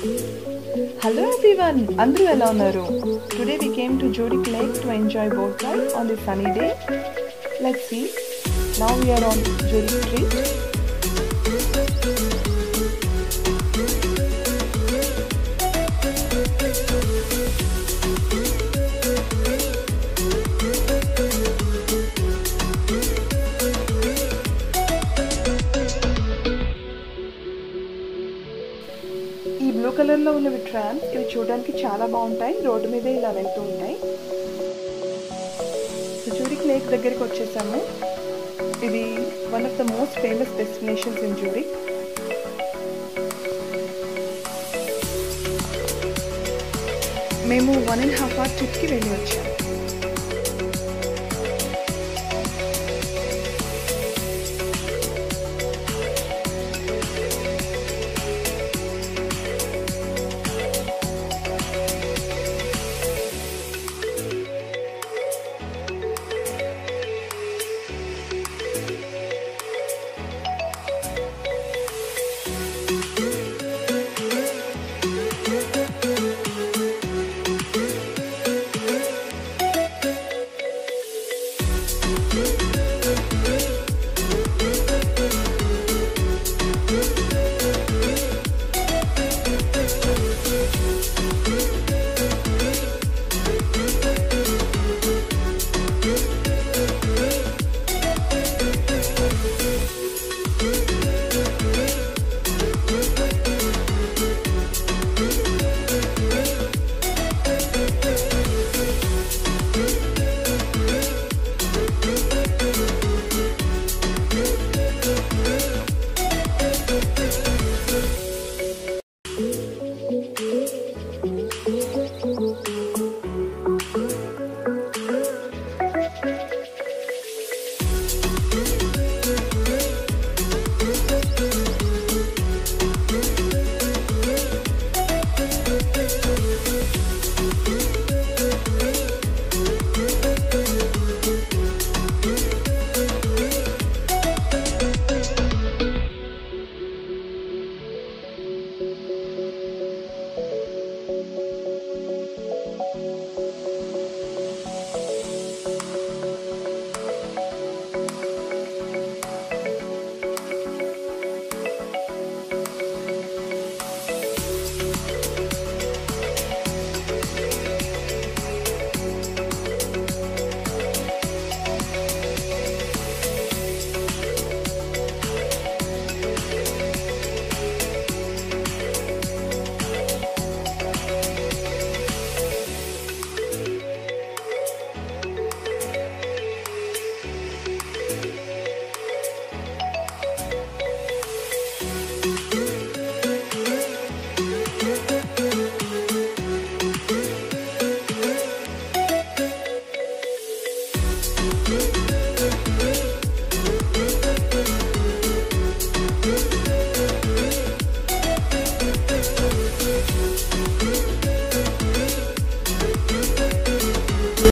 hello everyone అందరూ ఎలా ఉన్నారు today we came to జోడిక్ lake to enjoy boat ride on the Sunny day let's see now we are on జోడిక్ street ఈ blue కలర్లో ఉన్నవి trams ఇవి చూడడానికి చాలా బాగుంటాయి రోడ్డు మీద ఇలా వెళ్తూ ఉంటాయి జూరిక్ లేక్ దగ్గరికి వచ్చేసాము ఇది one of the most famous destinations in Zurich మేము వన్ అండ్ హాఫ్ అవర్ ట్రిప్కి వెళ్ళి వచ్చాము